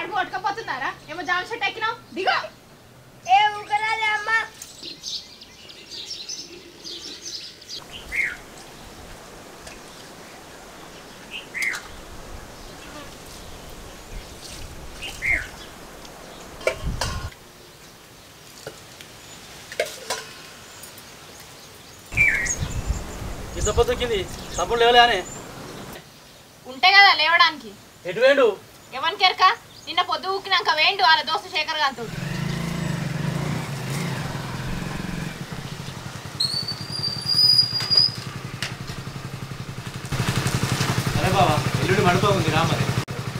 కడుపు కొట్టుకపోతున్నారా ఏమో జామ చెట్టు ఎక్కినావు దిగో ఏ ఊకరాలే అమ్మా ఇంత పొద్దుకింది తమ్ముడు లేవలే అనే ఉంటే కదా లేవడానికి ఎటు వేండు ఎవరికి ఎరక నిన్న పొద్దు ఊకినాక వేయండు వాళ్ళ దోస్తు శేఖర్ గారితో అరే బాబా ఎల్లుండి మడుపో ఉంది రా మరి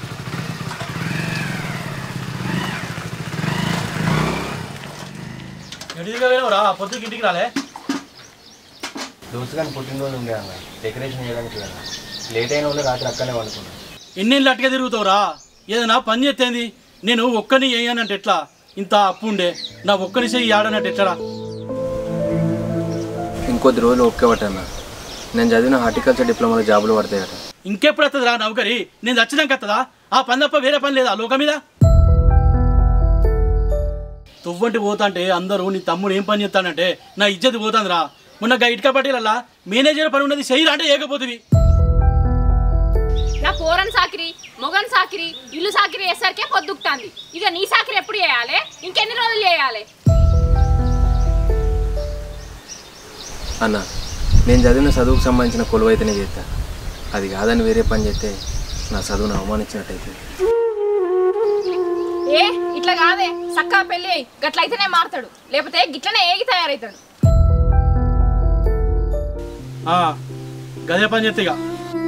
ఎడిదిగా వేయవు రా పొద్దుకి ఇంటికి రాలే దోస్తు కానీ పుట్టినరోజు ఉండే అన్న డెకరేషన్ చేయడానికి అన్న లేట్ అయిన వాళ్ళు రాత్రి అక్కనే వండుకున్నాను ఎన్నేళ్ళు అట్టుగా తిరుగుతావురా ఏదైనా పని చేస్తేంది నేను ఒక్కని వేయనంటే ఎట్లా ఇంత అప్పు ఉండే నా ఒక్కని చెయ్యి ఆడనంటే ఎట్లా ఇంకొద్ది రోజులు ఒకే అన్న నేను చదివిన హార్టికల్చర్ డిప్లొమాలో జాబులు పడతాయట ఇంకెప్పుడు వస్తుంది రా నౌకరి నేను చచ్చినాక వస్తుందా ఆ పని తప్ప వేరే పని లేదా లోకం మీద తువ్వంటి పోతాంటే అందరూ నీ తమ్ముడు ఏం పని చేస్తానంటే నా ఇజ్జతి పోతుందిరా మొన్న గా ఇటుక పట్టీలల్లా మేనేజర్ పని ఉన్నది చెయ్యిరా అంటే ఏకపోతుంది నా పోరన్ సాకిరి మొగన్ సాకిరి ఇల్లు సాకిరి వేసరికే పొద్దుకుతాంది ఇక నీ సాకిరి ఎప్పుడు చేయాలి ఇంకెన్ని రోజులు చేయాలి అన్న నేను చదివిన చదువుకు సంబంధించిన కొలువైతేనే చేస్తా అది కాదని వేరే పని చేస్తే నా చదువును అవమానించినట్టయితే ఏ ఇట్లా కాదే చక్కగా పెళ్ళి అయ్యి గట్లయితేనే మారుతాడు లేకపోతే గిట్లనే ఏగి తయారవుతాడు ఆ, గదే పని చేస్తే ఇక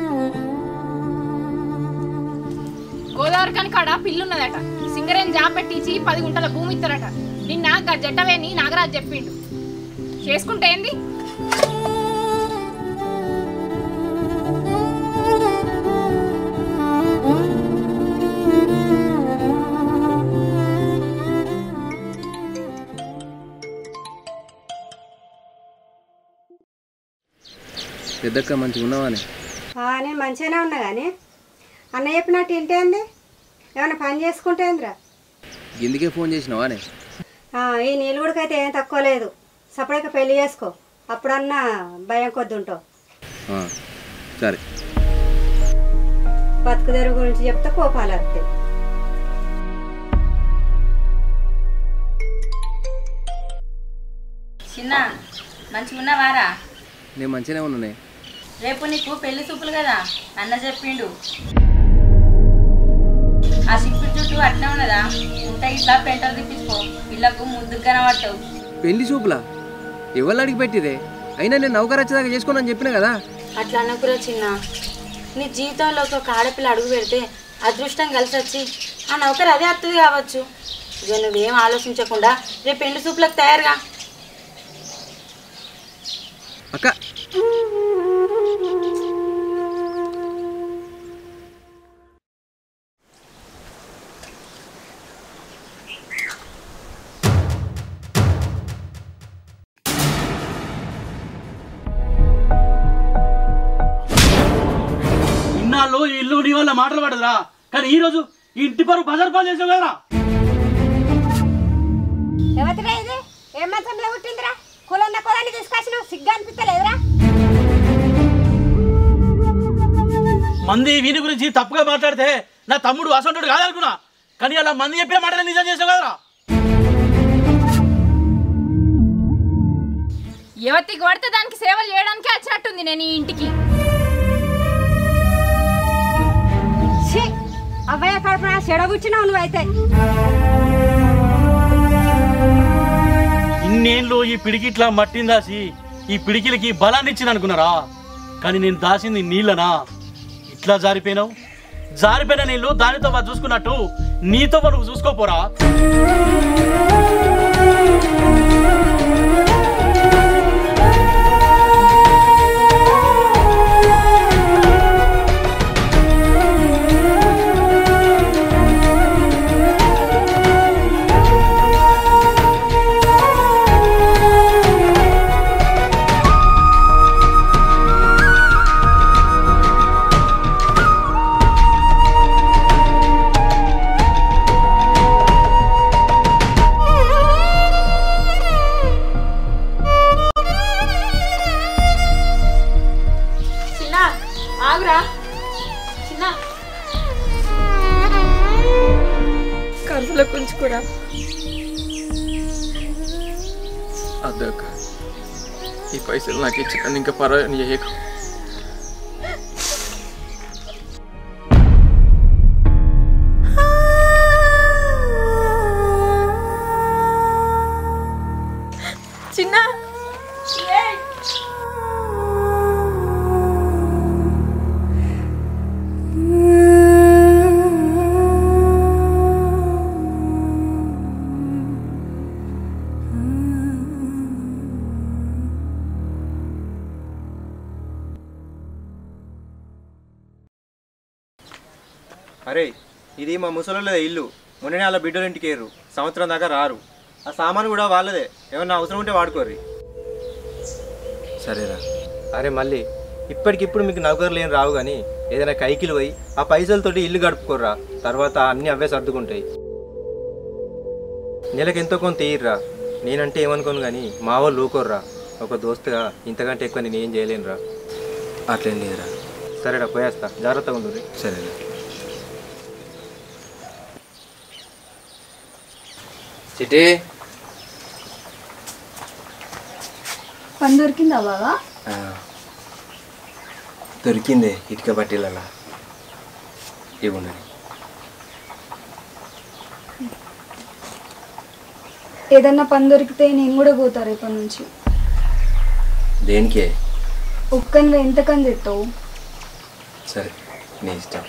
గోదావరి కని కాడ పిల్లున్నదట సింగరేన్ జాబ్ పెట్టించి పది గుంటల భూమి ఇస్తారట నిన్న గా జట్టవేని నాగరాజ్ చెప్పిండు చేసుకుంటే ఏంది పెద్దక్క మంచిగా ఉన్నావానే ఆ, నేను మంచిగానే ఉన్నా కానీ అన్న చెప్పినట్టు ఇంటేంది ఏమైనా పని చేసుకుంటేందిరా ఇందుకే ఫోన్ చేసినావానే ఆ, ఈ నీలుగుడికైతే ఏం తక్కువ లేదు సపరేట్గా పెళ్లి చేసుకో అప్పుడన్నా భయం కొద్ది ఉంటావు సరే బతుకు తెరువు గురించి చెప్తే కోపాలు వస్తాయి చిన్న మంచిగా ఉన్నవారా నేను మంచిగానే ఉన్నానే రేపు నీకు పెళ్లి చూపులు కదా అన్న చెప్పిండు ఆ సిప్పిడి చుట్టూ అట్నే ఉన్నదా ఉంటే ఇట్లా పెంటలు తిప్పించుకో పిల్లకు ముద్దుకు కనబడతావు పెళ్లి చూపులా ఎవరు అడిగి పెట్టిరే అయినా నేను నౌకర్ వచ్చేదాకా చేసుకోనని చెప్పిన కదా అట్లా అనుకురా చిన్న నీ జీవితంలో ఒక ఆడపిల్ల అడుగు పెడితే అదృష్టం కలిసి వచ్చి ఆ నౌకరు అదే అత్తది కావచ్చు ఇక నువ్వేం ఆలోచించకుండా రేపు పెళ్లి చూపులకు తయారుగా అక్క ఇన్నాళ్ళు ఈ ఇల్లు నీ వల్ల మాటలు పడదురా కానీ ఈ రోజు ఈ ఇంటి పరువు బజార్ పాలు చేసావు కదరా ఎవరిరా ఇది ఏం మంచంలో పుట్టిందిరా కులన్న కులాన్ని తీసుకొచ్చినావు సిగ్గా అనిపించలేదురా మంది వీని గురించి తప్పుగా మాట్లాడితే నా తమ్ముడు అసంటుడు కాదనుకున్నా కానీ అలా మంది చెప్పిన మాటలు నిజం చేసావు కదరా యువతికి పడితే దానికి సేవలు చేయడానికి వచ్చినట్టుంది నేను ఈ ఇంటికి ఛీ అవ్వయ్య కడుపున చెడబుచ్చినావు నువ్వైతే ఇన్నేళ్ళు ఈ పిడికి ఇట్లా మట్టిని దాసి ఈ పిడికిలకి బలాన్ని ఇచ్చింది అనుకున్నారా కానీ నేను దాసింది నీళ్ళనా ఇట్లా జారిపోయినావు జారిపోయిన నీళ్ళు దానితో పాటు చూసుకున్నట్టు నీతో పాటు నువ్వు చూసుకోపోరా ఆగురా చిన్న కడుపులో కుంచుకురా అద్దక్క ఈ పైసలు నాకు ఇచ్చి నన్ను ఇంకా పర్వాలేదు చేయకు చిన్న అరే ఇది మా ముసలోళ్ళదే ఇల్లు మొన్ననే వాళ్ళ బిడ్డల ఇంటికి ఏరు సంవత్సరం దాకా రారు ఆ సామాను కూడా వాళ్ళదే ఏమన్నా అవసరం ఉంటే వాడుకోర్రి సరేరా అరే మళ్ళీ ఇప్పటికిప్పుడు మీకు నౌకర్లు ఏం రావు కానీ ఏదైనా కైకిలు పోయి ఆ పైసలతోటి ఇల్లు గడుపుకోర్రా తర్వాత అన్నీ అవే సర్దుకుంటాయి నెలకు ఎంతో కొంత తీయర్రా నేనంటే ఏమనుకోను కానీ మా వాళ్ళు ఊకోర్రా ఒక దోస్తుగా ఇంతకంటే ఎక్కువ నేను ఏం చేయలేనురా అట్లేం లేదురా సరేరా పోయేస్తా జాగ్రత్తగా ఉండు సరేరా చిటి పని దొరికిందా బాగా ఆ, దొరికిందే ఇటుక పట్టీలలా ఇవ్వండి ఏదన్నా పని దొరికితే నేను కూడా పోతా రేపటి నుంచి దేనికే ఒక్కనివే ఎంతకని తెస్తావు సరే నీ ఇష్టం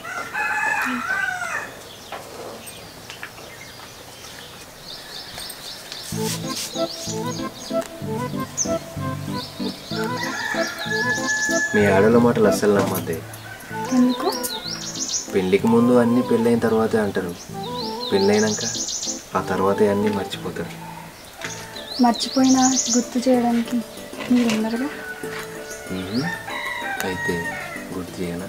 మీ ఆడల మాటలు అస్సలు నమ్మద్దే ఎందుకు పెళ్ళికి ముందు అన్నీ పెళ్ళైన తర్వాతే అంటారు పెళ్ళైనాక ఆ తర్వాతే అన్నీ మర్చిపోతారు మర్చిపోయినా గుర్తు చేయడానికి మీరు ఉన్నారుగా మ్మ్. అయితే గుర్తు చేయనా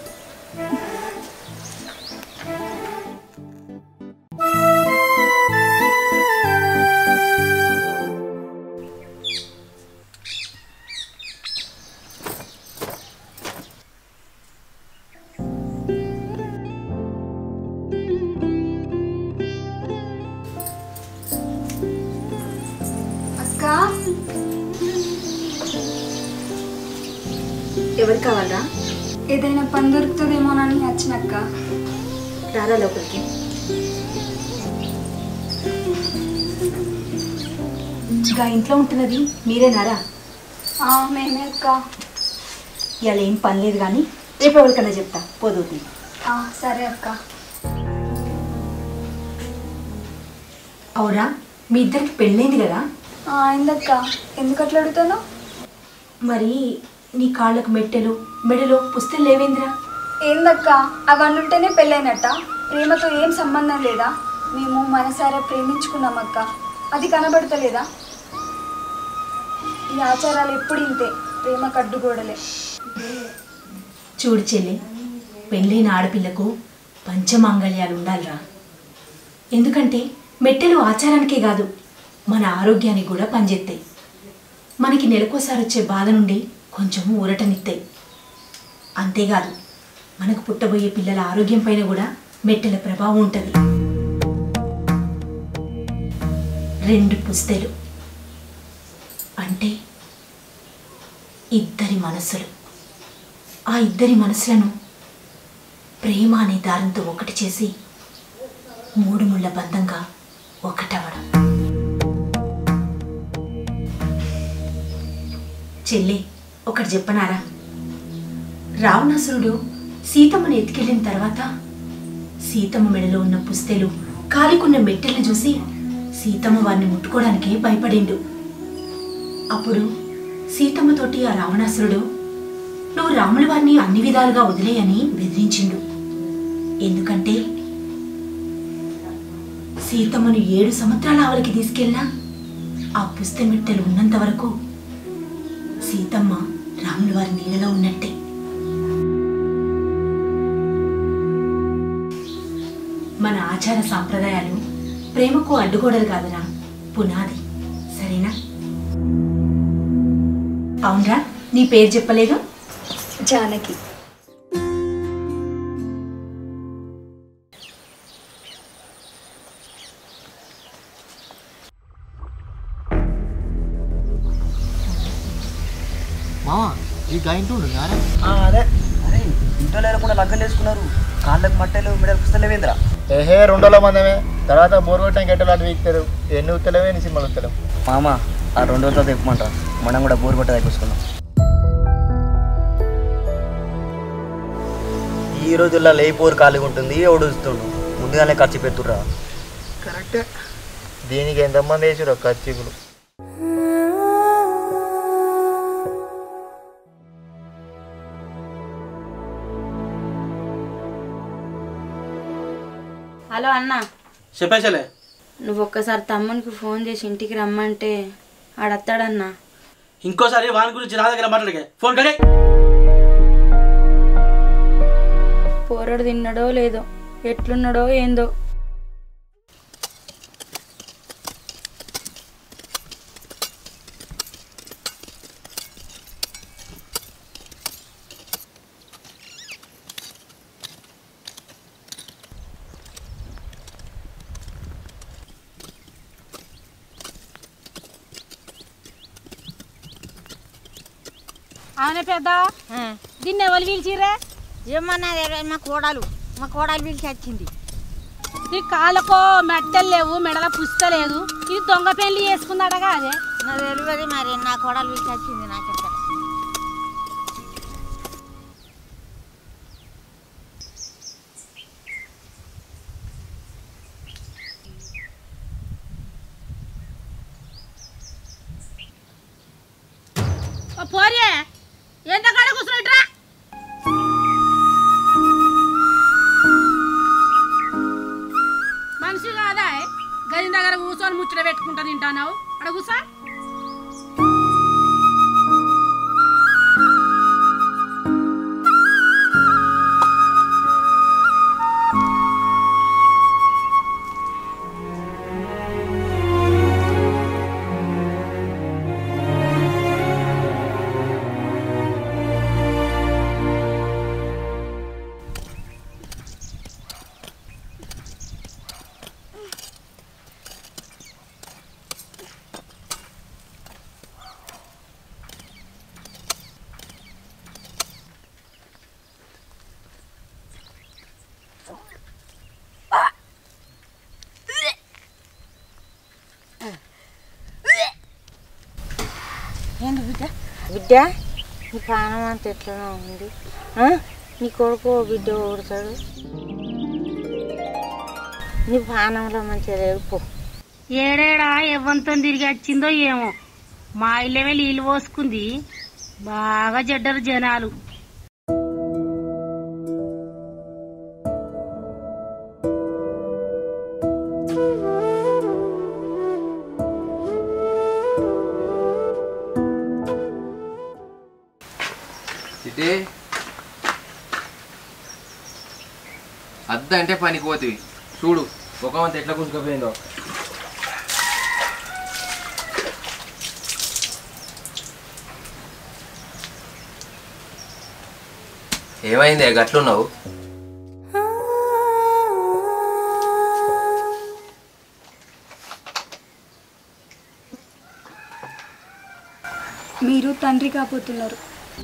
అక్క ఎవరు కావాలరా ఏదైనా పని దొరుకుతుందేమోనని వచ్చినక్క రారా లోపలికి ఇంకా ఇంట్లో ఉంటున్నది మీరేనారా ఆ, మేమే అక్క ఇవాళ ఏం పని లేదు కానీ రేపు ఎవరికన్నా చెప్తా పోదుతి ఆ, సరే అక్క అవురా మీ ఇద్దరికి పెళ్ళైంది కదా ఆ, అయిందక్క ఎందుకు అట్లా అడుగుతాను మరి నీ కాళ్ళకు మెట్టెలు మెడలో పుస్తలు లేవేందిరా ఏందక్క అవన్నీ ఉంటేనే పెళ్ళైనట్ట ప్రేమతో ఏం సంబంధం లేదా మేము మనసారా ప్రేమించుకున్నాం అక్క అది కనబడతలేదా ఈ ఆచారాలు ఎప్పుడు ఇంతే ప్రేమ కడ్డుగోడలే చూడు చెల్లి పెళ్ళైన ఆడపిల్లకు పంచమాంగళ్యాలు ఉండాలిరా ఎందుకంటే మెట్టెలు ఆచారానికే కాదు మన ఆరోగ్యానికి కూడా పనిచేస్తాయి మనకి నెలకోసారి వచ్చే బాధ నుండి కొంచెం ఊరటనిస్తాయి అంతేకాదు మనకు పుట్టబోయే పిల్లల ఆరోగ్యం పైన కూడా మెట్టెల ప్రభావం ఉంటుంది రెండు పుస్తెలు అంటే ఇద్దరి మనస్సులు ఆ ఇద్దరి మనసులను ప్రేమ అనే దారంతో ఒకటి చేసి మూడు ముళ్ళ బంధంగా ఒకటవడం చెల్లి ఒకటి చెప్పనారా రావణాసురుడు సీతమ్మను ఎత్తుకెళ్ళిన తర్వాత సీతమ్మ మెడలో ఉన్న పుస్తెలు కాలికున్న మెట్టెల్ని చూసి సీతమ్మ వారిని ముట్టుకోవడానికి భయపడిండు అప్పుడు సీతమ్మతోటి ఆ రావణాసురుడు నువ్వు రాముల వారిని అన్ని విధాలుగా వదిలేయని బెదిరించిండు ఎందుకంటే సీతమ్మను ఏడు సంవత్సరాల ఆవలికి తీసుకెళ్ళినా ఆ పుస్తమెట్టెలు ఉన్నంత వరకు సీతమ్మ రాముల వారి నీళ్ళలో ఉన్నట్టే మన ఆచార సాంప్రదాయాలు ప్రేమకు అడ్డుగోడలు కాదురా పునాది సరేనా అవునరా నీ పేరు చెప్పలేదు జానకి ఈ గాయంతో ఉండు నారా అదే అరే ఇంట్లో లేకుండా లగ్గం చేసుకున్నారు కాళ్ళకు మట్టలు మెడలు పుస్తలేవేంద్రా ఏహే రెండోలో మందమే తర్వాత బోర్ కొట్టడానికి ఎట్లా అటు వీక్తారు ఎన్ని ఉత్తలేవే ఎన్ని సినిమాలు ఉత్తలేవు మామ ఆ రెండు రోజులతో తెప్పమంటారా మనం కూడా బోర్ కొట్ట తెప్పించుకుందాం ఈ రోజుల్లో లేపోరు ఖాళీగా ఉంటుంది ఎవడు ఇస్తుండు ముందుగానే ఖర్చు పెడుతుర్రా కరెక్టే దీనికి ఎంతమంది వేసారు ఖర్చులు హలో అన్న చెప్పేసలే నువ్వు ఒక్కసారి తమ్మునికి ఫోన్ చేసి ఇంటికి రమ్మంటే ఆడత్తాడన్నా ఇంకోసారి వాని గురించి నా దగ్గర మాట్లాడకే ఫోన్ కడే పోరడు తిన్నాడో లేదో ఎట్లున్నాడో ఏందో అవునే పెద్ద దీన్ని ఎవరు పిలిచిరే ఏమన్నా మా కోడలు మా కోడలు పిలిచి వచ్చింది నీ కాళ్ళకో మెట్టలు లేవు మెడల పుస్తలేదు ఇది దొంగ పెళ్లి చేసుకున్నాడగా అదే నాకు తెలియదు మరి నా కోడలు పిలిచి వచ్చింది నాకు ఎక్కడ ఓ పోరే ఎంత కాడ కూర్చున్నట్రా మనిషి కాదా గది దగ్గర కూర్చొని ముచ్చట పెట్టుకుంటా తింటానావు అక్కడ కూర్చో ఏంటి బిడ్డ బిడ్డ నీ ప్రాణం అంత ఎట్లనో ఉంది ఆ? నీ కొడుకు ఓ బిడ్డ ఓడతాడు నీ ప్రాణంలో మంచిగా లేదు పో ఏడేడా ఎవ్వంతో తిరిగి వచ్చిందో ఏమో మా ఇల్లేమే నీళ్ళు పోసుకుంది బాగా చెడ్డరు జనాలు ఇటే అద్ద అంటే పనికి పోతుంది చూడు ముఖం ఎట్లా కూసుకుపోయిందో ఏమైంది గట్లున్నావు మీరు తండ్రి కాబోతున్నారు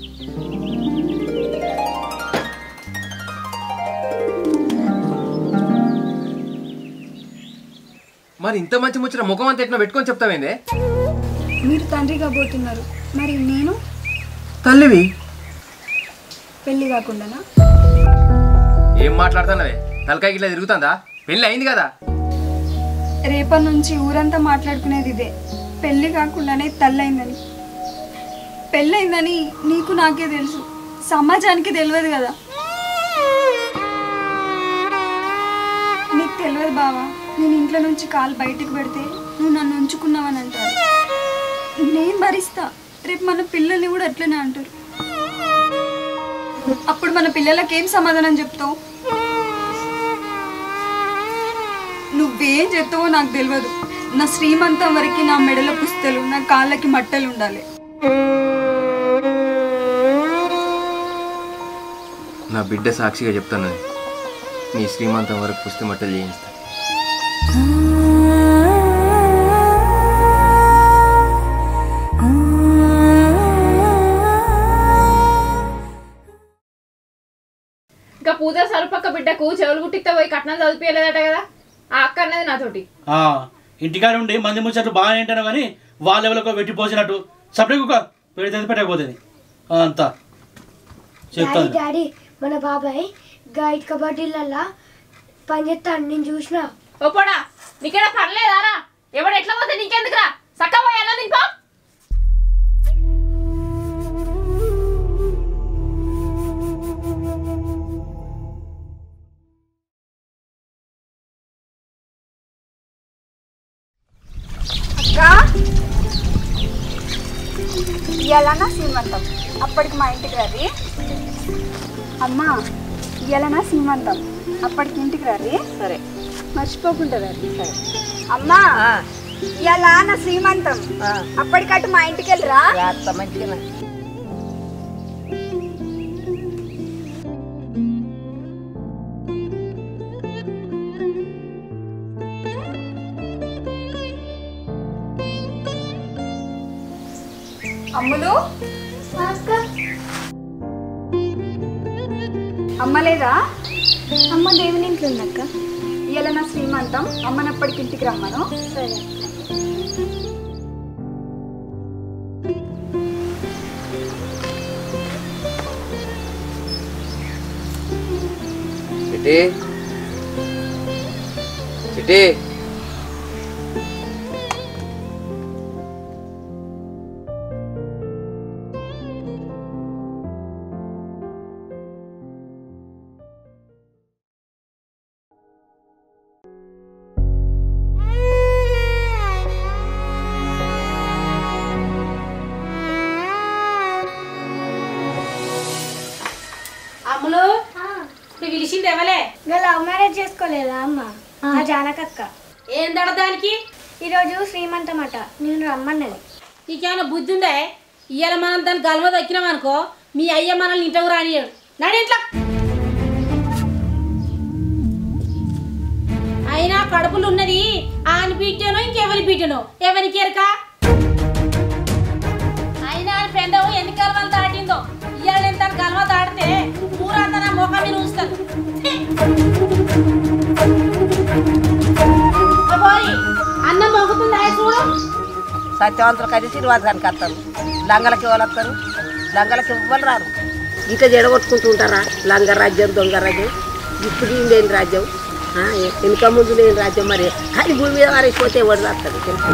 మరి ఇంత మంచి ముచ్చిన ముఖం అంతా ఎట్లా పెట్టుకొని చెప్తావేందే మీరు తండ్రి కాబోతున్నారు మరి నేను తల్లివి పెళ్లి కాకుండానా ఏం మాట్లాడుతున్నావే తలకాయకి ఇట్లా తిరుగుతుందా పెళ్ళి అయింది కదా రేపటి నుంచి ఊరంతా మాట్లాడుకునేది ఇదే పెళ్లి కాకుండానే తల్లైందని పెళ్ళైందని నీకు నాకే తెలుసు సమాజానికి తెలియదు కదా నీకు తెలియదు బావా నేను ఇంట్లో నుంచి కాలు బయటికి పెడితే నువ్వు నన్ను ఉంచుకున్నావని అంటారు నేను భరిస్తా రేపు మన పిల్లల్ని కూడా అట్లనే అంటారు అప్పుడు మన పిల్లలకి ఏం సమాధానం చెప్తావు నువ్వేం చెప్తావో నాకు తెలియదు నా శ్రీమంతం వరకు నా మెడల పుస్తలు నా కాళ్ళకి మట్టలు ఉండాలి నా బిడ్డ సాక్షిగా చెప్తాను నీ శ్రీమంతం వరకు పుస్తక మట్టలు చేయిస్తా ఆ ఇంకా పూజ సరుపక్క బిడ్డకు చెవులు గుట్టిస్తే పోయి కట్నం చదివిపోయలేదట కదా ఆ అక్క అన్నది నాతోటి ఆ, ఇంటికాడ ఉండి మంది ముచ్చట్లు బాగా ఏంటాను కానీ వాళ్ళ ఎవరికో వెట్టి పోసినట్టు సపరేట్ ఒక పెడితే పెట్టకపోతుంది ఆ, అంతా డాడీ చెప్తాను డాడీ మన బాబాయ్ గైడ్ కబడ్డీలల్లా పనిచేస్తాను నేను చూసిన ఓ పోడా నీకేడా పర్లేదారా ఎవడు ఎట్లా పోతే నీకెందుకురా సక్క పోయాలో నింపో అక్క ఇయ్యాలన్నా సీమంతం అప్పటికి మా ఇంటికి రవి అమ్మా ఇయ్యాలన్నా సీమంతం అప్పటికి ఇంటికి రవి సరే మర్చిపోకుండా రవి సరే అమ్మా ఇవాళ నా శ్రీమంతం అప్పటికట్టు మా ఇంటికి వెళ్ళరా మంచిగా అమ్ములు అమ్మ లేదా అమ్మ దేవుని ఇంట్లో ఉందక్క ఇవాళ నా శ్రీమంతం అమ్మనప్పటికి ఇంటికి రమ్మను సరే చిట్టి చిట్టి అమ్ములు నువ్వు పిలిచింది ఎవలే లవ్ మ్యారేజ్ చేసుకోలేదా అమ్మ ఆ జానకక్క ఏం దడ దానికి ఈరోజు శ్రీమంతం అట నేను రమ్మన్నది నీకేమైనా బుద్ధి ఉందే ఇవాళ మనం దాన్ని గల్వ దక్కినాం అనుకో మీ అయ్య మనల్ని ఇంటకు రానియడు నడి ఇంట్లో అయినా కడుపులు ఉన్నది ఆని పీటనో ఇంకెవరి పీటనో ఎవరికి ఎరక అయినా ఆయన పెండవు ఎన్ని కలవలు దాటిందో ఇవాళ ఎంత కలవ దాటితే ఊరంతా నా ముఖం మీద ఉంచుతాను పోయి అన్నం మొగుతుందా చూడు సత్యవంతులు కలిసి నిర్వాసానికి వస్తారు లంగలకి ఎవరు వస్తారు లంగలకి ఇవ్వరు రారు ఇట్లా జడగొట్టుకుంటూ ఉంటారా లంగ రాజ్యం దొంగ రాజ్యం ఇప్పుడు ఈ లేని రాజ్యం ఆ, వెనుక ముందు లేని రాజ్యం మరి కానీ భూమి మీద వారిపోతే ఎవరు రాస్తారు తెలుసు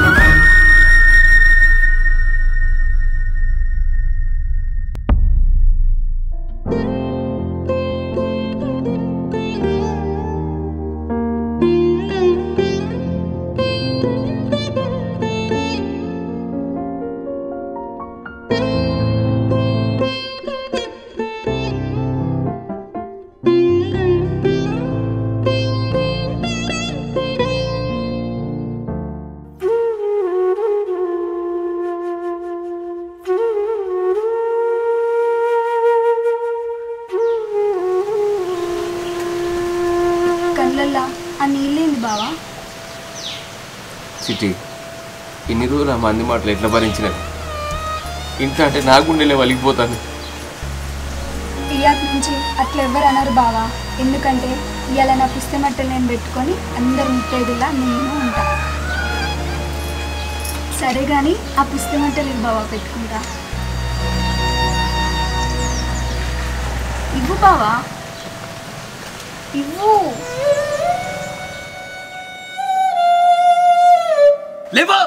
కళ్ళల్లా ఆ నీళ్ళేంది బావా చిట్టి ఇన్ని రోజులు ఆ మంది మాటలు ఎట్లా భరించినవి ఇంట్లో అంటే నా గుండెలే వలిగిపోతాను ఇయాటి నుంచి అట్లా ఎవ్వరు అనరు బావా ఎందుకంటే ఇవాళ నా పుస్తమట్టలు నేను పెట్టుకొని అందరు ముత్తైదులా నేను ఉంటా సరే కానీ ఆ పుస్తమట్టలు ఇవ్వు బావా పెట్టుకుంటా ఇవ్వు బావా ఇవ్వు లేవో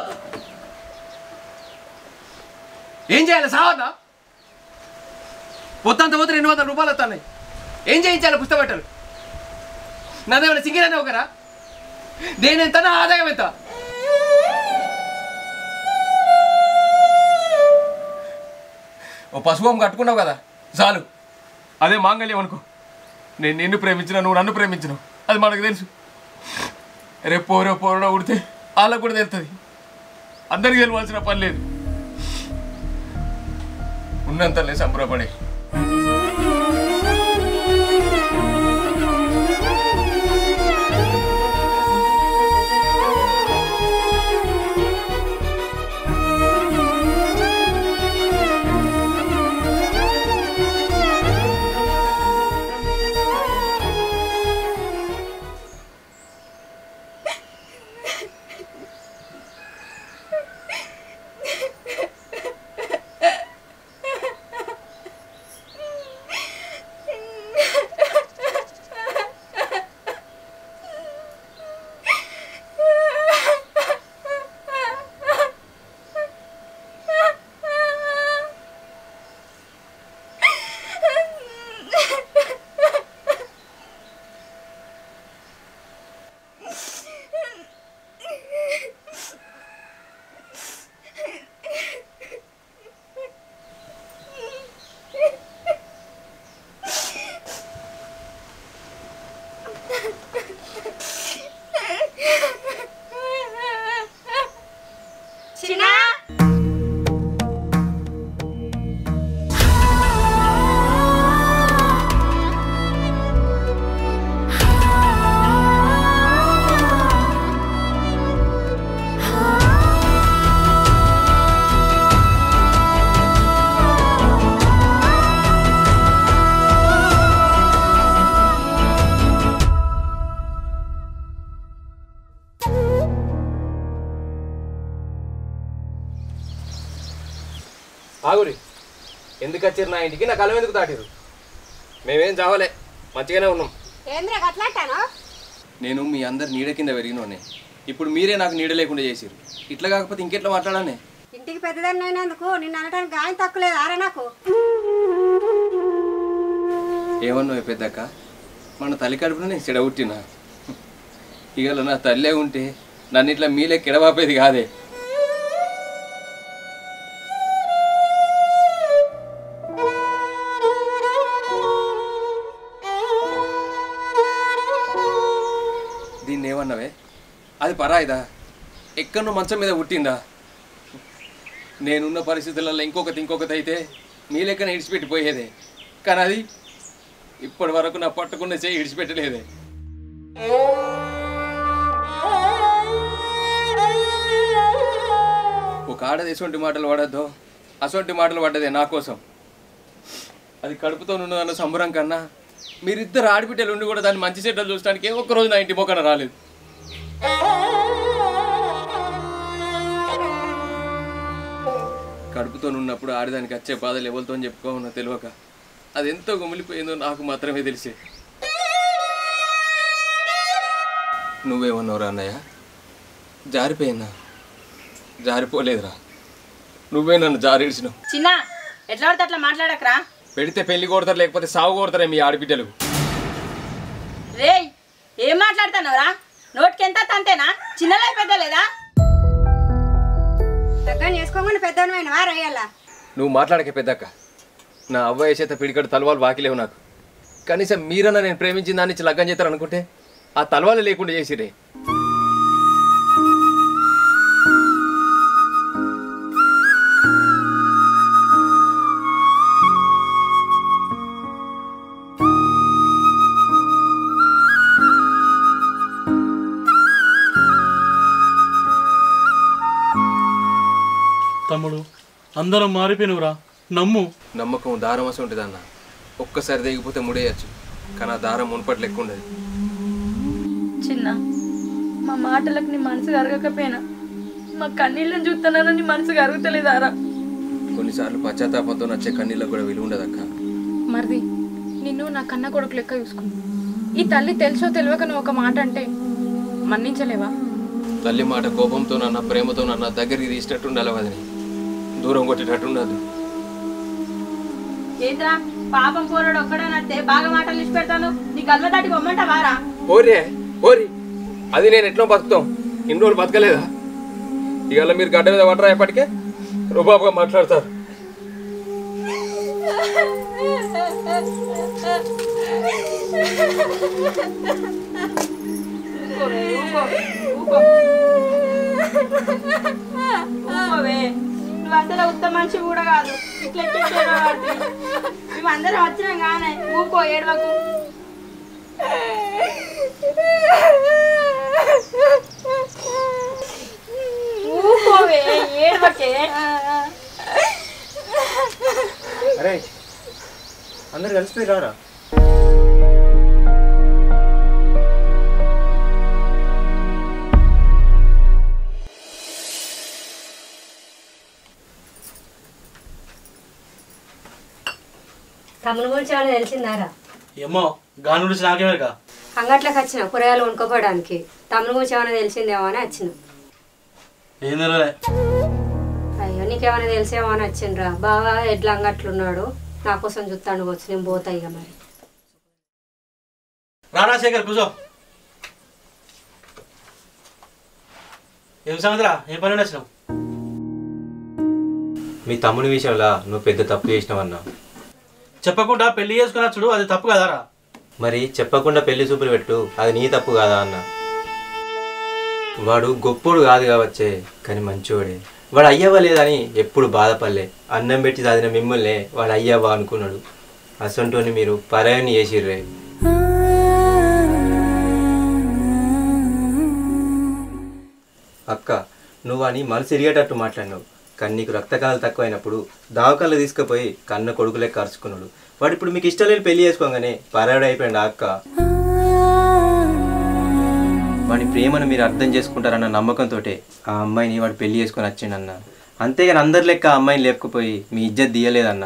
ఏం చేయాలి సావద్దా పొత్తంత పోతే రెండు వందల రూపాయలు వస్తున్నాయి ఏం చేయించాలి పుస్తకట్టలు నాదేమైనా సింగిల్ ఒకరా నేను ఎంత నా ఆదాయం ఎంత ఓ పశువం కట్టుకున్నావు కదా చాలు అదే మాంగళ్యం అనుకో నేను నిన్ను ప్రేమించిన నువ్వు నన్ను ప్రేమించినావు అది మనకు తెలుసు రేపు పోరో పోరో ఉడితే వాళ్ళకు కూడా తెలుస్తుంది అందరికి తెలియాల్సిన పని లేదు ఉన్నంతలే సంబరపడే చిన్న ఆగురి ఎందుకు వచ్చారు నా ఇంటికి నా కలం ఎందుకు దాటిరు మేమేం చావలే మంచిగానే ఉన్నాం ఏంద్రా అట్లాంటాను నేను మీ అందరు నీడ కింద పెరిగినోనే ఇప్పుడు మీరే నాకు నీడ లేకుండా చేసిరు ఇట్లా కాకపోతే ఇంకెట్లా మాట్లాడానే ఇంటికి పెద్దదాన్ని అయినందుకు నిన్ను అనడానికి గాయం తక్కువ లేదు ఆరా నాకు ఏమన్నావు పెద్దక్క మన తల్లి కడుపున నేను చెడగొట్టినా ఇక నా తల్లే ఉంటే నన్ను ఇట్లా మీలే కిడవాపేది కాదే దీన్ని ఏమన్నావే అది పరాయిదా ఎక్కడో మంచం మీద పుట్టిందా నేనున్న పరిస్థితులలో ఇంకొకటి ఇంకొకటి అయితే మీ లెక్కన ఇడిచిపెట్టిపోయేదే కానీ అది ఇప్పటి వరకు నా పట్టుకున్న చేయి ఇడిచిపెట్టలేదే ఒక ఆడది ఎటువంటి మాటలు పడద్దో అటువంటి మాటలు పడ్డదే నా కోసం అది కడుపుతో ఉన్నదన్న సంబరం కన్నా మీరిద్దరు ఆడబిడ్డలు ఉండి కూడా దాన్ని మంచి చెడ్డలు చూడడానికి ఏ ఒక్క రోజు నా ఇంటి మొక్కన రాలేదు కడుపుతో ఉన్నప్పుడు ఆడదానికి వచ్చే బాధలు ఎవరితో చెప్పుకోమన్నా తెలియక అది ఎంతో గుమిలిపోయిందో నాకు మాత్రమే తెలిసే నువ్వేమన్నావురా అన్నయ్య జారిపోయిందా జారిపోలేదురా నువ్వే నన్ను జారేడిచినావు చిన్న ఎట్లా పడితే అట్లా మాట్లాడకరా పెడితే పెళ్లి కొడతారు లేకపోతే సాగు కొడతారే మీ ఆడబిడ్డలు రేయ్ ఏం మాట్లాడుతున్నావురా నోటికి ఎంత తంతేనా చిన్నలై పెద్ద లేదా దగ్గర చేసుకోమని పెద్దవాడిని వా రయ్యాల నువ్వు మాట్లాడకే పెద్దక్క నా అవ్వయ్య చేత పిడికడు తలవాలు బాకిలేవు నాకు కనీసం మీరన్నా నేను ప్రేమించిన దాన్ని ఇచ్చి లగ్గం చేస్తారు అనుకుంటే ఆ తలవాలు లేకుండా చేసిరే తమ్ముడు అందరం మారిపోయినవురా నమ్ము నమ్మకం దారం అసలు ఉంటుంది అన్న ఒక్కసారి తెగిపోతే ముడేయచ్చు కానీ ఆ దారం మునుపటి లెక్క ఉండదు చిన్న మా మాటలకు నీ మనసు కరగకపోయినా మా కన్నీళ్ళని చూస్తున్నానని నీ మనసు కరుగుతలేదారా కొన్నిసార్లు పశ్చాత్తాపంతో నచ్చే కన్నీళ్ళకు కూడా విలువ ఉండదు అక్క మరిది నిన్ను నా కన్న కొడుకు లెక్క చూసుకున్నా ఈ తల్లి తెలుసో తెలియక నువ్వు ఒక మాట అంటే మన్నించలేవా తల్లి మాట కోపంతో నన్న ప్రేమతో నన్న దగ్గరికి తీసినట్టు ఉండాలి వదిని దూరం కొట్టేటట్టు ఉండదు ఏంద్రా పాపం పోరాడు ఒక్కడనట్టే బాగా మాటలు ఇచ్చి పెడతాను నీ కల్వ దాటి పొమ్మంటావారా ఓరే ఓరి అది నేను ఎట్లా బతుకుతాం ఇన్ని రోజులు బతకలేదా ఇవాళ మీరు గడ్డ మీద పడరా ఎప్పటికే రుబాబుగా మాట్లాడతారు ఊరుకోవే. నువ్వు అసలు ఉత్తమ మనిషి కూడా కాదు ఇట్లా ఎట్లా ఏడవబడుతుంది? మేమందరం వచ్చినాం కానీ ఊకో ఏడవకు ఊకోవే ఏడవకే అరే అందరు కలిసిపోయి రారా తమ్ముని గురించి ఏమైనా తెలిసిందారా ఏమో గాని గురించి నాకేమేగా అంగట్లోకి వచ్చిన కూరగాయలు వండుకోపోవడానికి తమ్ముని గురించి ఏమైనా తెలిసిందేమో అని వచ్చిన ఏం తెలియలే అయ్యో నీకేమైనా తెలిసేమో అని వచ్చిండ్రా బాగా ఎడ్ల అంగట్లున్నాడు నా కోసం చూస్తాను వచ్చి నేను పోతా ఇక మరి రారా శేఖర్ కూర్చో ఏం సంగతిరా ఏ పని వచ్చినావు మీ తమ్ముని విషయంలో నువ్వు పెద్ద తప్పు చేసినావన్నా చెప్పకుండా పెళ్లి చేసుకుని చూడు అది తప్పు కదారా మరి చెప్పకుండా పెళ్లి చూపులు పెట్టు అది నీ తప్పు కాదా అన్న వాడు గొప్పోడు కాదు కావచ్చే కానీ మంచోడే వాడు అయ్యవ్వ లేదని ఎప్పుడు బాధపడలే అన్నం పెట్టి చదివిన మిమ్మల్నే వాడు అయ్యవ్వ అనుకున్నాడు అసంటోని మీరు పరాయని చేసిర్రే అక్క నువ్వు అని మనసు ఇరిగేటట్టు మాట్లాడినావు కానీ నీకు రక్తకాలు తక్కువైనప్పుడు దావకాళ్ళు తీసుకుపోయి కన్న కొడుకులే ఖర్చుకున్నాడు వాడు ఇప్పుడు మీకు ఇష్టం లేని పెళ్లి చేసుకోగానే పరాడు అయిపోయాడు ఆ అక్క వాడి ప్రేమను మీరు అర్థం చేసుకుంటారన్న నమ్మకంతో ఆ అమ్మాయిని వాడు పెళ్లి చేసుకొని వచ్చిండన్న అంతేగాని అందరి లెక్క ఆ అమ్మాయిని లేపుకుపోయి మీ ఇజ్జత్ తీయలేదన్న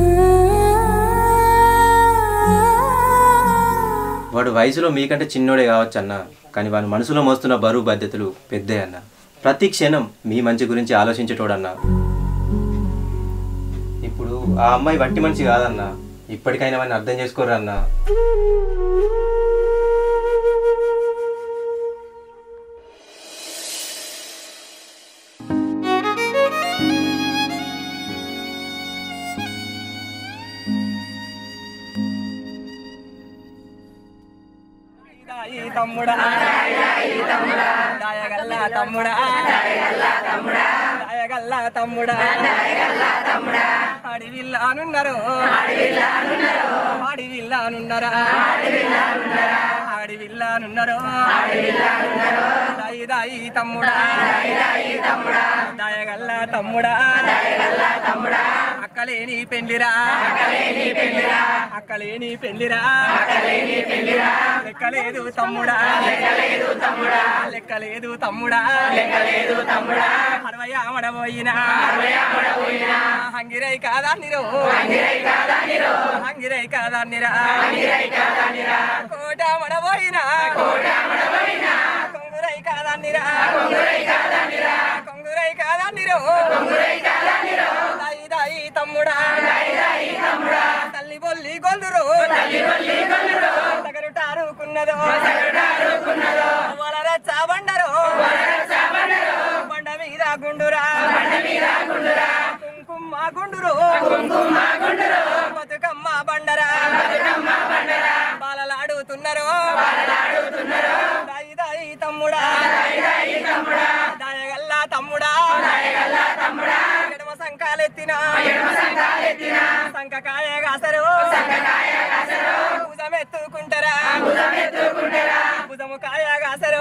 వాడు వయసులో మీకంటే చిన్నోడే కావచ్చు అన్న కానీ వాడి మనసులో మోస్తున్న బరువు బాధ్యతలు పెద్దే అన్న ప్రతి క్షణం మీ మంచి గురించి ఆలోచించేటోడన్నా ఇప్పుడు ఆ అమ్మాయి వట్టి మనిషి కాదన్న ఇప్పటికైనా వాడిని అర్థం చేసుకోరన్నా తమ్ముడా దాయగల్ల తమ్ముడా దాయగల్ల తమ్ముడా అడివిల్లానున్నారు అడివిల్లానున్నారా అడివిల్లానున్నారు దాయి దాయి తమ్ముడా దాయగల్ల తమ్ముడా అక్కలేని పెళ్లిరా అక్కలేని పెళ్లిరా లెక్కలేదు తమ్ముడా లెక్కలేదు తమ్ముడా అరవై ఆమడబోయినా హంగిరై కాదా నిరో హంగిరై కాదా నిరా కోట మడబోయినా కొంగురై కాదా నిరా కొంగురై కాదా నిరో దాయి దాయి తమ్ముడా తల్లి బొల్లి గొల్లురు తగరు టారుకున్నదో వలర చాబండరు బండ మీద గుండురా కుంకుమ గుండురు బతుకమ్మ బండరా బాలలాడుతున్నారు దాయి దాయి తమ్ముడా దాయగల్ల తమ్ముడా ఎడమ సంకాలెత్తిన సంకకాయ కాసరు భుజం ఎత్తుకుంటారా భుజము కాయ కాసరు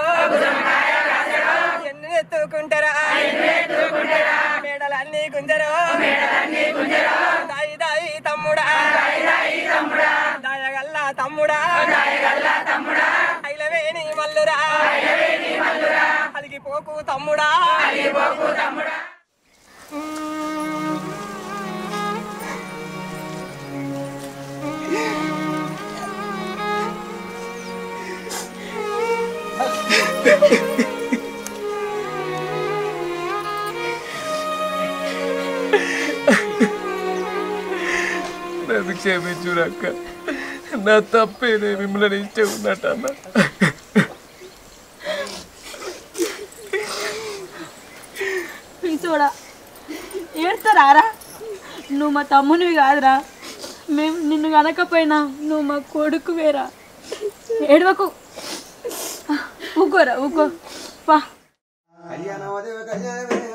ఎన్ని ఎత్తుకుంటారా మేడలన్నీ గుంజరు దాయి దాయి తమ్ముడా దాయగల్ల తమ్ముడా ఐలవేణి మల్లురా అలిగిపోకు తమ్ముడా నన్ను క్షమించురక్క నా తప్పేనే మిమ్మల్ని ఇష్టం ఉన్నట్టన్న చూడా ఏడ్తారా నువ్వు మా తమ్మునివి కాదురా మేము నిన్ను కనకపోయినా నువ్వు మా కొడుకు వేరా ఏడవకు ఊకోరా ఊకో పా కళ్యాణ